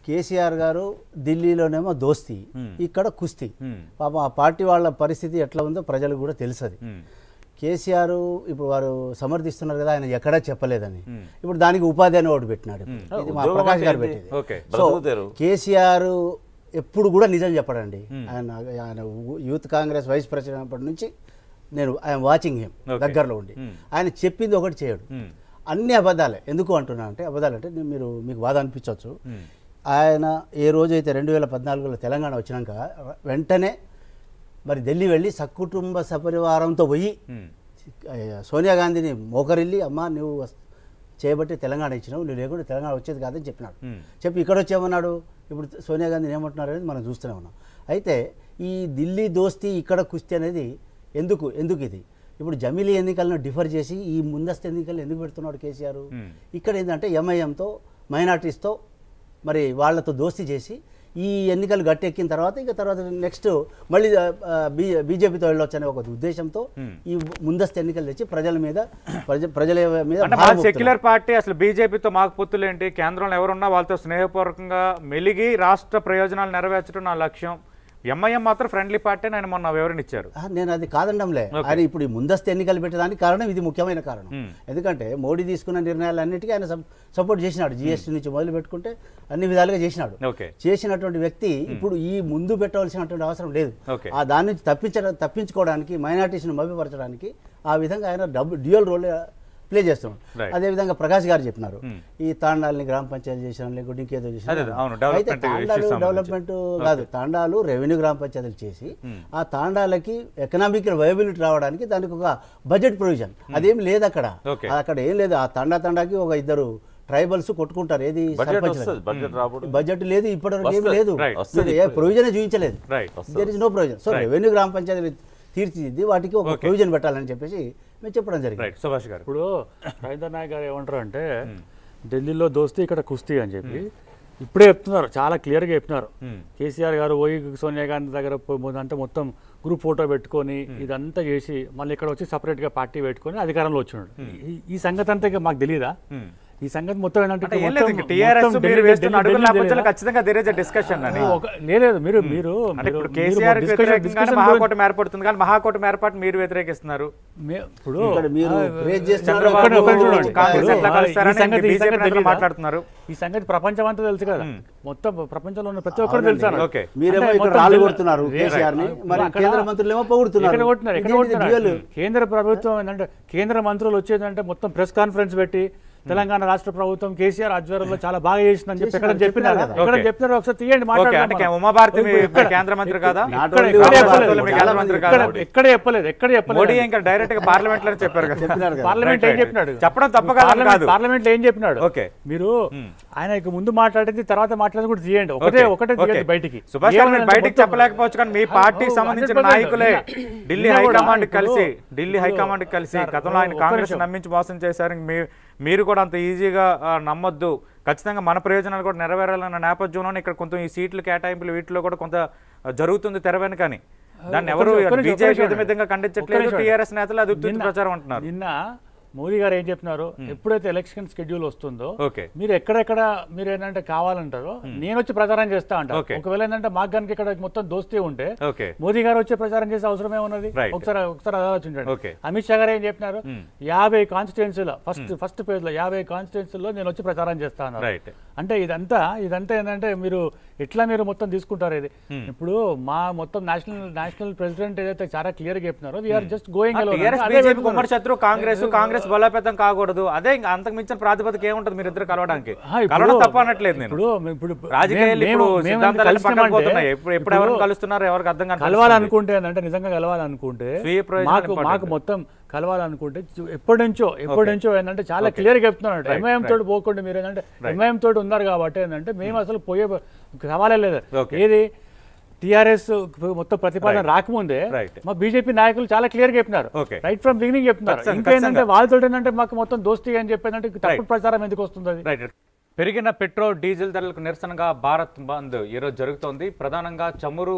కేసీఆర్ గారు ఢిల్లీలోనేమో దోస్తీ Hmm. ఇక్కడ కుస్తీ Hmm. పాపం ఆ పార్టీ వాళ్ళ పరిస్థితి ఎట్లా ఉందో ప్రజలకు కూడా తెలుసది ఉమ్, కేసీఆర్ ఇప్పుడు వారు సమర్థిస్తున్నారు కదా ఆయన ఎక్కడా చెప్పలేదని Hmm. ఇప్పుడు దానికి ఉపాధి అని ఒకటి పెట్టినాడు Hmm. ఇది మా ఉద్యోగం ప్రకాష్ అంటే గారు ఏంటి? పెట్టింది ఓకే సో బ్రతుకుతారు. కేసీఆర్ ఎప్పుడు కూడా నిజం చెప్పడండి Hmm. ఆయన ఆయన యూత్ కాంగ్రెస్ వైస్ ప్రెసిడెంట్ అప్పటి నుంచి నేను ఐఎమ్ వాచింగ్ హిమ్ Okay. దగ్గరలో ఉండి Hmm. ఆయన చెప్పింది ఒకటి చేయడు ఉమ్, అన్ని అబద్ధాలే ఎందుకు అంటున్నా అంటే అబద్ధాలు అంటే నేను మీరు మీకు బాధ అనిపించవచ్చు ఉమ్, ఆయన ఏ రోజైతే రెండు వేల పద్నాలుగులో తెలంగాణ వచ్చినాక వెంటనే మరి ఢిల్లీ వెళ్ళి సకుటుంబ సపరివారంతో పోయి ఉమ్, ఆ, సోనియా గాంధీని మోకరిల్లి అమ్మా నువ్వు వస్- చేయబట్టి తెలంగాణ ఇచ్చినావు నువ్వు లేకుండా తెలంగాణ వచ్చేది కాదని చెప్పినాడు ఉమ్, చెప్పి ఇక్కడ వచ్చేమన్నాడు ఇప్పుడు సోనియా గాంధీని ఏమంటున్నారు అనేది మనం చూస్తూనే ఉన్నాం అయితే ఈ ఢిల్లీ దోస్తీ ఇక్కడ కుస్తీ అనేది ఎందుకు ఎందుకు ఇది ఇప్పుడు జమిలీ ఎన్నికలను డిఫర్ చేసి ఈ ముందస్తు ఎన్నికలు ఎందుకు పెడుతున్నాడు కేసీఆర్ Hmm. ఇక్కడ ఏంటంటే ఎంఐఎంతో మైనార్టీస్తో మరి వాళ్ళతో దోస్తీ చేసి ఈ ఎన్నికలు గట్టెక్కిన తర్వాత ఇంకా తర్వాత నెక్స్ట్ మళ్ళీ ఆ, బీ బీజేపీతో వెళ్ళొచ్చనే ఒక ఉద్దేశంతో Hmm. ఈ ముందస్తు ఎన్నికలు తెచ్చి ప్రజల మీద ప్రజ ప్రజల మీద అంటే భారం మా మోపుతున్నారు. సెక్యులర్ పార్టీ అసలు బీజేపీతో మాకు పొత్తులు ఏంటి కేంద్రంలో ఎవరున్నా వాళ్ళతో స్నేహపూర్వకంగా మెలిగి రాష్ట్ర ప్రయోజనాలు నెరవేర్చడం నా లక్ష్యం ఎంఐఎం మాత్రం ఫ్రెండ్లీ పార్టీ అని ఆయన మొన్న వివరణ ఇచ్చారు ఆ, నేను అది కాదండంలే Okay. ఆయన ఇప్పుడు ఈ ముందస్తు ఎన్నికలు పెట్టడానికి కారణం ఇది ముఖ్యమైన కారణం Hmm. ఎందుకంటే మోడీ తీసుకున్న నిర్ణయాలన్నిటికీ ఆయన సప్- సపోర్ట్ చేసినాడు జిఎస్టీ నుంచి మొదలు పెట్టుకుంటే అన్ని విధాలుగా చేసినాడు ఓకే చేసినటువంటి వ్యక్తి ఇప్పుడు ఈ ముందు పెట్టవలసినటువంటి అవసరం లేదు Okay. ఆ దాని నుంచి తప్పించ తప్పించుకోవడానికి మైనార్టీస్ని మభ్యపరచడానికి ఆ విధంగా ఆయన డబుల్ డ్యూయల్ రోల్ ప్లే చేస్తున్నాడు Right. అదేవిధంగా ప్రకాష్ గారు చెప్పినారు Hmm. ఈ తాండాలని గ్రామ పంచాయతీ చేసిన లేకుంటే ఇంకేదో అదే, చేసిన అదే, అవును, development అయితే issues తాండాలు సంబంధించి. డెవలప్మెంట్ కాదు తాండాలు రెవెన్యూ గ్రామ పంచాయతీలు చేసి Hmm. ఆ తాండాలకి ఎకనామిక్ వైబిలిటీ రావడానికి దానికి ఒక బడ్జెట్ ప్రొవిజన్ అదేం లేదు అక్కడ Okay. అక్కడ ఏం లేదు ఆ తాండా తాండాకి ఒక ఇద్దరు ట్రైబల్స్ కొట్టుకుంటారు ఏది బడ్జెట్ సర్పంచ్లకి. వస్తుంది బడ్జెట్ రాబోదు బడ్జెట్ లేదు ఇప్పటివరకు ఏమీ వస్తుంది. లేదు Right. వస్తుంది ఏ ప్రొవిజన్ చూపించలేదు right there is no provision so Right. Revenue గ్రామ పంచాయతీలు తీర్చిదిద్ది వాటికి ఒక Okay. ప్రొవిజన్ పెట్టాలని చెప్పేసి మేము చెప్పడం జరిగింది రైట్ సుభాష్ గారు ఇప్పుడు రవీంద్ర నాయక్ గారు ఏమంటారు అంటే ఢిల్లీలో దోస్తీ ఇక్కడ కుస్తీ అని చెప్పి ఇప్పుడే చెప్తున్నారు చాలా క్లియర్గా చెప్తున్నారు Hmm. కేసీఆర్ గారు పోయి సోనియా గాంధీ దగ్గర పోయి అంటే మొత్తం గ్రూప్ ఫోటో పెట్టుకొని ఇదంతా చేసి మళ్ళీ ఇక్కడ వచ్చి సపరేట్గా పార్టీ పెట్టుకొని అధికారంలో వచ్చినాడు ఈ- ఈ సంగతి అంతా ఇక మాకు తెలియదా Hmm. ఈ సంగతి మొత్తం ఏంటంటే అంటే ఇక ఏం లేదు మొత్తం- టీఆర్ఎస్ మొత్తం మీరు ఢిల్లీ- వేస్తున్న ఢిల్లీ- అడుగుల ఢిల్లీ నేపథ్యంలో తెలియదా? ఖచ్చితంగా దేర్ ఇస్ డిస్కషన్ అని ఒక- లేదు మీరు మీరు అంటే ఇప్పుడు మీరు- కేసీఆర్ మీరు discussion- వ్యతిరేకంగానే discussion మహాకూటమి ఏర్పడుతుంది కానీ మహాకూటమి ఏర్పాటు మీరు వ్యతిరేకిస్తున్నారు మే- ఇప్పుడు ఇక్కడ మీరు ఆ, praise చేస్తున్నారు, చంద్రబాబు ఒక్కడే- ఒక్కడే నాయుడు చూడండి. కాంగ్రెస్ ఇప్పుడు ఎట్లా ఈ కలుస్తారని సంగతి- ఈ బీజేపీ సంగతి నేతలు తెలీదా? మాట్లాడుతున్నారు ఈ సంగతి ప్రపంచం అంతా తెలుసు కదా మ్మ్. మొత్తం ప్రపంచంలో ఉన్న ప్రతి ఒక్కరు అవునండి. తెలుసు ఓకే. మీరేమో అంటే ఇక్కడ మొత్తం రాళ్ళు జిల్లా- కొడుతున్నారు రే- కేసీఆర్ ని ఇప్పుడు మరి అక్కడ- కేంద్ర మంత్రులు ఏమో పొగుడుతున్నారు ఎక్కడ కొట్టినారు ఎక్కడ ఇదేంటిది కొట్టినారు duel? కేంద్ర ప్రభుత్వం ఏంటంటే కేంద్ర మంత్రులు వచ్చేదంటే మొత్తం ప్రెస్ కాన్ఫరెన్స్ పెట్టి తెలంగాణ రాష్ట్ర ప్రభుత్వం కేసీఆర్ ఆధ్వర్యంలో చాలా బాగా చేసిందని చెప్పి ఎక్కడ చేసినారు, చెప్పినారు చెప్పినారు ఎక్కడ ఓకే. చెప్పినారు ఒకసారి తీయండి ఓకే అంటే మాట్లాడదాం మనం. ఉమాభారతి మీ ఇక్కడ- కేంద్ర మంత్రి కాదా Not ఇక్కడ- only ఇక్కడ ఉమాభారతి, చెప్పలేదు. మీకు చాలా మంత్రి మంది కాదా? ఇక్కడ- ఎక్కడ చెప్పలేదు ఎక్కడ చెప్పలేదు మోడీ ఇంకా డైరెక్ట్ గా పార్లమెంట్ లో చెప్పారు కదా చెప్పినారు కదా. పార్లమెంట్ ఏం Right, right. చెప్పినాడు చెప్పడం తప్ప కాదు పార్లమెంట్- కాదు. పార్లమెంట్ ఏం చెప్పినాడు ఓకే. మీరు మ్మ్. ఆయన ఇక ముందు మాట్లాడింది తర్వాత మాట్లాడింది కూడా తీయండి ఒకటే ఓకే, ఒకటే ఓకే. తీయండి బయటికి సుభాష్ గారు మీరు ఏమన్నా బయటికి మొత్తం- చెప్పలేకపోవచ్చు కానీ మీ ఆ, పార్టీకి ఓ, సంబంధించిన 100% నాయకులే నిన్న- ఢిల్లీ నిన్న కూడా హైకమాండ్ ఇప్పుడు- కలిసి ఢిల్లీ ఇప్పుడు హైకమాండ్ కలిసి సార్, గతంలో ఆయన ఒక్క కాంగ్రెస్ నిమిషం. నమ్మించి మోసం చేశారు ఇంక మీ- మీరు కూడా అంత ఈజీగా ఆ, నమ్మొద్దు ఖచ్చితంగా మన ప్రయోజనాలు కూడా నెరవేరాలన్న నేపథ్యంలో ఇక్కడ కొంత ఈ సీట్లు కేటాయింపులు వీటిలో కూడా కొంత ఆ, జరుగుతుంది తెర వెనుకని దాన్ని ఒక్క ఎవరు నిమిషం, ఒక్క నిమిషం, బీజేపీ ఒక్క నిమిషం. విధంగా ఒక్క ఖండించట్లేదు నిమిషం. టీఆర్ఎస్ నేతలు అది ఉత్తుత్తి నిన్న- ప్రచారం అంటున్నారు నిన్న మోదీ గారు ఏం చెప్పినారు ఎప్పుడైతే ఎలక్షన్ షెడ్యూల్ వస్తుందో ఓకే మీరు ఎక్కడెక్కడ మీరు ఏంటంటే కావాలంటారో నేను వచ్చి ప్రచారం చేస్తా అంటారు Okay. ఒకవేళ ఏంటంటే మాకు కనుక ఇక్కడ మొత్తం దోస్తీ ఉంటే ఓకే మోదీ గారు వచ్చే ప్రచారం చేసే అవసరం ఏమున్నది Right. ఒకసారి ఒకసారి ఆలోచించండి Okay. అమిత్ షా గారు ఏం చెప్పినారు Hmm. యాభై కాన్స్టిట్యున్సీలో ఫస్ట్ ఫస్ట్ పేజ్ లో యాభై కాన్స్టిట్యున్సీలో నేను వచ్చి ప్రచారం చేస్తా అన్నారు రైట్ అంటే ఇదంతా ఇదంతా ఏంటంటే మీరు ఎట్లా మీరు మొత్తం తీసుకుంటారు ఇది ఇప్పుడు మా మొత్తం నేషనల్ నేషనల్ ప్రెసిడెంట్ ఏదైతే చాలా క్లియర్ గా చెప్తున్నారో we're just going TRS BJP కుమ్మడి శత్రు కాంగ్రెస్ కాంగ్రెస్ బలోపేతం కాకూడదు అదే ఇంకా అంతకు మించిన ప్రాతిపదిక ఏముంటుంది మీరు ఇద్దరు కలవడానికి కలవడం తప్ప అనట్లేదు నేను ఇప్పుడు ఇప్పుడు రాజకీయాలు మేము- ఇప్పుడు మేము- మేము సిద్ధాంతాలు పక్కన కలిసినామంటే పోతున్నాయి ఎప్పుడు ఎప్పుడు ఎవరు ఇప్పుడు కలుస్తున్నారు ఎవరికి అర్థం కాని పరిస్థితి. కలవాలనుకుంటే ఏంటంటే నిజంగా కలవాలనుకుంటే స్వీయ ప్రయోజనాలు మాకు important. మాకు మొత్తం కలవాలనుకుంటే చు- ఎప్పటి నుంచో ఎప్పటి నుంచో ఏంటంటే చాలా క్లియర్ గా చెప్తున్నాడు Right, ఎంఐఎం right. తోటి పోకుండా మీరు ఏంటంటే ఎంఐఎం తోటి ఉన్నారు కాబట్టి ఏంటంటే మేము అసలు పోయే సవాలే లేదు Okay. ఏది టిఆర్ఎస్ మొత్తం ప్రతిపాదన Right. రాకముందే Right. మా బీజేపీ నాయకులు చాలా క్లియర్ గా చెప్పినారు Okay. రైట్ ఫ్రమ్ బిగినింగ్ చెప్తున్నారు ఖచ్చితంగా, ఇంకేంటంటే ఖచ్చితంగా. వాళ్ళతో ఏంటంటే మాకు మొత్తం దోస్తీ అని చెప్పేదంటే తప్పుడు Right. ప్రచారం ఎందుకు వస్తుంది అది? రైట్ పెరిగిన పెట్రోల్ డీజిల్ ధరలకు నిరసనగా భారత్ బంద్ ఈరోజు జరుగుతోంది ప్రధానంగా చమురు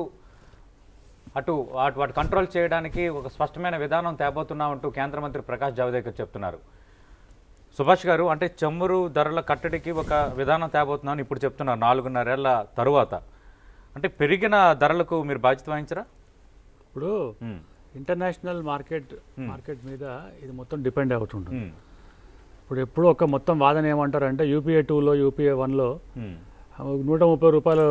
అటు వాటి వాటి కంట్రోల్ చేయడానికి ఒక స్పష్టమైన విధానం తేబోతున్నామంటూ కేంద్ర మంత్రి ప్రకాష్ జావదేకర్ చెప్తున్నారు సుభాష్ గారు అంటే చమురు ధరల కట్టడికి ఒక విధానం తేబోతున్నాను ఇప్పుడు చెప్తున్నారు నాలుగున్నరేళ్ల తరువాత అంటే పెరిగిన ధరలకు మీరు బాధ్యత వహించరా ఇప్పుడు ఉమ్, ఇంటర్నేషనల్ మార్కెట్ మార్కెట్ మీద ఇది మొత్తం డిపెండ్ అవుతుంటుంది ఉమ్, ఇప్పుడు ఎప్పుడు ఒక మొత్తం వాదన ఏమంటారంటే యూపీఏ టూలో యూపీఏ వన్లో ఉమ్, నూట ముప్పై రూపాయలు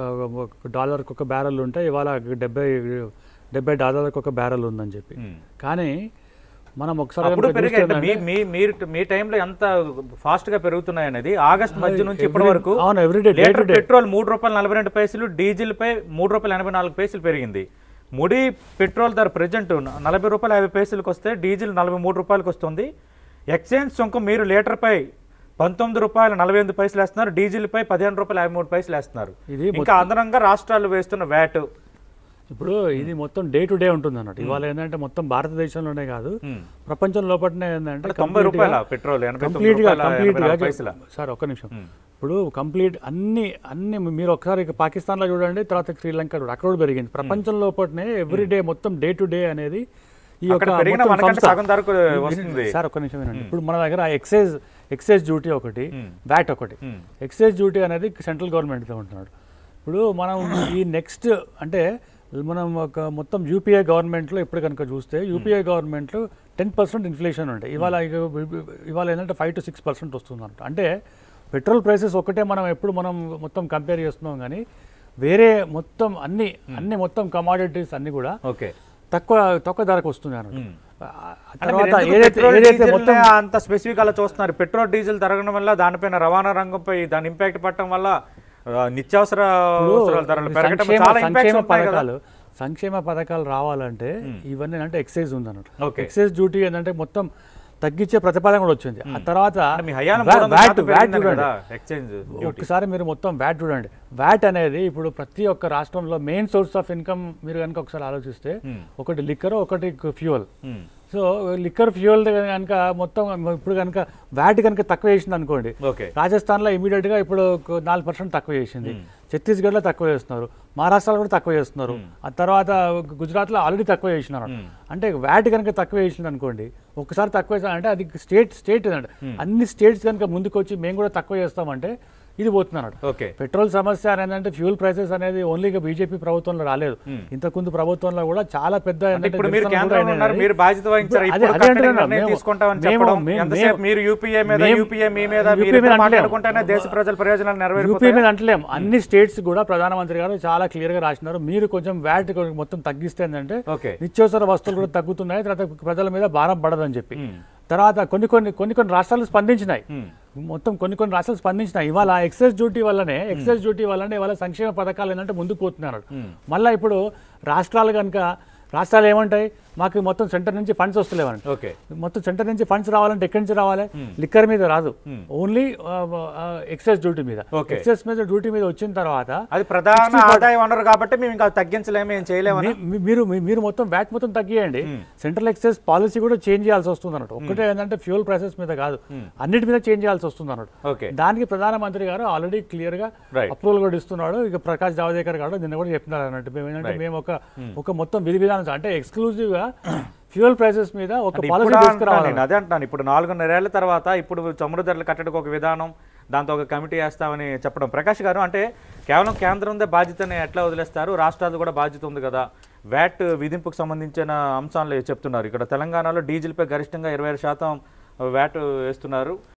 ఒక డాలర్కి ఒక బ్యారెల్ ఉంటే ఇవాళ డెబ్బై డెబ్బై డాలర్కి ఒక బ్యారెల్ ఉందని చెప్పి ఉమ్. కానీ మనం ఒకసారి అప్పుడు కనుక పెరిగాయి చూస్తే అంటే మీ మీ మీరు మీ టైంలో ఎంత ఫాస్ట్ గా పెరుగుతున్నాయి అనేది ఆగస్ట్ మధ్య నుంచి ఇప్పటి every- వరకు అవును, every day, day litre to day. Petrol మూడు రూపాయల నలభై రెండు పైసలు డీజిల్ పై మూడు రూపాయల ఎనభై నాలుగు పైసలు పెరిగింది ముడి పెట్రోల్ ధర ప్రజెంట్ నలభై రూపాయల యాభై పైసలకు వస్తే డీజిల్ నలభై మూడు రూపాయలకు వస్తుంది ఎక్స్చేంజ్ సుంకం మీరు లీటర్ పై పంతొమ్మిది రూపాయల నలభై ఎనిమిది పైసలు వేస్తున్నారు డీజిల్ పై పదిహేను రూపాయల యాభై మూడు పైసలు వేస్తున్నారు ఇది ఇంకా అదనంగా రాష్ట్రాలు వేస్తున్న వ్యాట్ ఇప్పుడు ఇది మొత్తం డే టు డే ఉంటుంది అన్నట్టు ఇవాళ ఏంటంటే మొత్తం భారతదేశంలోనే కాదు ప్రపంచం లోపలనే ఏంటంటే తొంభై రూపాయల పెట్రోల్ ఎనభై తొమ్మిది కంప్లీట్ గా రూపాయల కంప్లీట్ ఎనభై గా నాలుగు పైసల సార్ ఒక్క నిమిషం ఇప్పుడు కంప్లీట్ అన్ని అన్ని మీరు ఒకసారి ఇక పాకిస్తాన్లో చూడండి తర్వాత శ్రీలంక చూడండి అక్కడ కూడా పెరిగింది ప్రపంచం లోపలనే ఎవ్రీ డే మొత్తం డే టు డే అనేది ఈ అక్కడ యొక్క పెరిగిన మొత్తం మనకంటే సంస్థ- సగం ధరకు వస్తుంది సార్ ఒక్క నిమిషం వినండి ఇప్పుడు మన దగ్గర ఎక్సైజ్ ఎక్సైజ్ డ్యూటీ ఒకటి వ్యాట్ ఒకటి Hmm. ఎక్సైజ్ డ్యూటీ అనేది సెంట్రల్ గవర్నమెంట్తో ఉంటున్నాడు ఇప్పుడు మనం ఈ నెక్స్ట్ అంటే మనం ఒక మొత్తం యూపీఏ గవర్నమెంట్లో ఇప్పుడు కనుక చూస్తే యూపీఏ గవర్నమెంట్లో టెన్ పర్సెంట్ ఇన్ఫ్లేషన్ ఉంటాయి ఇవాళ ఇక ఇవాళ ఏంటంటే ఫైవ్ టు సిక్స్ పర్సెంట్ వస్తుంది అనమాట అంటే పెట్రోల్ ప్రైసెస్ ఒకటే మనం ఎప్పుడు మనం మొత్తం కంపేర్ చేస్తున్నాం కానీ వేరే మొత్తం అన్ని అన్ని మొత్తం కమాడిటీస్ అన్ని కూడా ఓకే తక్కువ తక్కువ ధరకు వస్తుంది అన్నట్టు ఆ అంటే తర్వాత మీరు ఎందుకు ఏదైతే పెట్రోల్ ఏదైతే డీజిల్నే మొత్తం అంత స్పెసిఫిక్ అలా చూస్తున్నారు పెట్రోల్ డీజిల్ తరగడం వల్ల దానిపైన రవాణా రంగంపై దాని ఇంపాక్ట్ పడటం వల్ల ఆ, నిత్యావసర అవసరాల ధరలు పెరగడం సంక్షేమ చాలా ఇంపాక్ట్స్ సంక్షేమ ఉంటాయి కదా పథకాలు సంక్షేమ పథకాలు రావాలంటే ఇవన్నీ అంటే ఎక్సైజ్ ఉంది అన్నట్టు Okay. ఎక్సైజ్ డ్యూటీ ఏంటంటే మొత్తం తగ్గించే ప్రతిపాదన కూడా వచ్చింది ఆ తర్వాత అంటే మీ హయానం వ్యా- మూడు వందల వ్యాట్ శాతం వ్యాట్ పెరిగిందని చూడండి కదా ఎక్స్చేంజ్ ఒక్కసారి మీరు మొత్తం వ్యాట్ చూడండి వ్యాట్ అనేది ఇప్పుడు ప్రతి ఒక్క రాష్ట్రంలో మెయిన్ సోర్స్ ఆఫ్ ఇన్కమ్ మీరు కనుక ఒకసారి ఆలోచిస్తే ఒకటి లిక్కర్ ఒకటి ఫ్యూయల్ సో లిక్కర్ ఫ్యూయల్ కనుక మొత్తం ఇప్పుడు కనుక వ్యాట్ కనుక తక్కువ చేసింది అనుకోండి ఓకే రాజస్థాన్లో ఇమీడియట్ గా ఇప్పుడు ఒక నాలుగు పర్సెంట్ తక్కువ చేసింది ఛత్తీస్గఢ్లో తక్కువ చేస్తున్నారు మహారాష్ట్రలో కూడా తక్కువ చేస్తున్నారు ఆ తర్వాత గుజరాత్లో ఆల్రెడీ తక్కువ చేసినారు అంటే వ్యాట్ కనుక తక్కువ చేసింది అనుకోండి ఒకసారి తక్కువ చేసా- అంటే అది స్టేట్ స్టేట్ అంటే అన్ని స్టేట్స్ కనుక ముందుకు వచ్చి మేము కూడా తక్కువ చేస్తామంటే ఇది పోతున్నారు ఓకే పెట్రోల్ సమస్య అనేది అంటే ఫ్యూల్ ప్రైసెస్ అనేది ఓన్లీ బీజేపీ ప్రభుత్వంలో రాలేదు ఇంతకుముందు ప్రభుత్వంలో కూడా చాలా పెద్ద అంటే ఏంటంటే ఇప్పుడు మీరు నిరసనలు కూడా కేంద్రంలో ఉన్నారు అయినాయి. మీరు బాధ్యత వహించారు ఇప్పుడు ఇప్పుడు అదే- అదే కట్టడి అంటున్నా, నిర్ణయం మేము- తీసుకుంటామని మేము- చెప్పడం మేము- ఎంతసేపు మీరు యూపీఏ మీద మేము- యూపీఏ మీ మీద యూపీఏ మీరు మీద మాట్లాడుకుంటేనే అంటలేము. దేశ ప్రజల ప్రయోజనాలు యూపీ నెరవేరిపోతాయి మీద అంటలేం అన్ని స్టేట్స్ కూడా ప్రధానమంత్రి గారు చాలా క్లియర్ గా రాసినారు మీరు కొంచెం వ్యాట్ మొత్తం తగ్గిస్తే ఏంటంటే ఓకే నిత్యావసర వస్తువులు కూడా తగ్గుతున్నాయి తర్వాత ప్రజల మీద భారం పడదని చెప్పి తర్వాత కొన్ని కొన్ని కొన్ని కొన్ని రాష్ట్రాలు స్పందించినాయి మొత్తం కొన్ని కొన్ని రాష్ట్రాలు స్పందించినాయి ఇవాళ ఎక్సైజ్ డ్యూటీ వల్లనే ఎక్సైజ్ డ్యూటీ వల్లనే ఇవాళ సంక్షేమ పథకాలు ఏంటంటే ముందుకు పోతున్నారు మళ్ళీ ఇప్పుడు రాష్ట్రాలు కనుక రాష్ట్రాలు ఏమంటాయి మాకు మొత్తం సెంటర్ నుంచి ఫండ్స్ వస్తలేవండి ఓకే మొత్తం సెంటర్ నుంచి ఫండ్స్ రావాలంటే ఎక్కడి నుంచి రావాలి లిక్కర్ మీద రాదు ఓన్లీ ఎక్సైజ్ డ్యూటీ మీద Okay. ఎక్సైజ్ మీద డ్యూటీ మీద వచ్చిన తర్వాత అది ప్రధాన ఆదాయ వనరు కాబట్టి మేము ఇంకా తగ్గించలేము ఏం చేయలేము మీ- మీ- మీరు మీ- మీరు మొత్తం వ్యాట్ మొత్తం తగ్గియండి సెంట్రల్ ఎక్సైజ్ పాలసీ కూడా చేంజ్ చేయాల్సి వస్తుంది అన్నట్టు ఒకటే ఏంటంటే ఫ్యూల్ ప్రైసెస్ మీద కాదు అన్నిటి మీద చేంజ్ చేయాల్సి వస్తుంది అన్నట్టు ఓకే దానికి ప్రధానమంత్రి గారు ఆల్రెడీ క్లియర్ గా Right. అప్రూవల్ కూడా ఇస్తున్నాడు ఇక ప్రకాష్ జావదేకర్ గారు నిన్న కూడా చెప్తున్నారు అన్నట్టు మేము ఏంటంటే మేము ఒక ఒక మొత్తం విధి విధానం అంటే ఎక్స్క్లూజివ్ గా ఫ్యూయల్ ప్రైసెస్ మీద ఒక అంటే పాలసీ ఇప్పుడు అంటున్నాను తీసుకురావాలి నేను అదే అంటున్నాను ఇప్పుడు నాలుగున్నరేళ్ల తర్వాత ఇప్పుడు చమురు ధరలు కట్టడానికి ఒక విధానం దాంతో ఒక కమిటీ వేస్తామని చెప్పడం ప్రకాష్ గారు అంటే కేవలం కేంద్రందే బాధ్యతని ఎట్లా వదిలేస్తారు రాష్ట్రాలు కూడా బాధ్యత ఉంది కదా వ్యాట్ విధింపుకు సంబంధించిన అంశాలు చెప్తున్నారు ఇక్కడ తెలంగాణలో డీజిల్పై గరిష్టంగా ఇరవై శాతం వ్యాట్ వేస్తున్నారు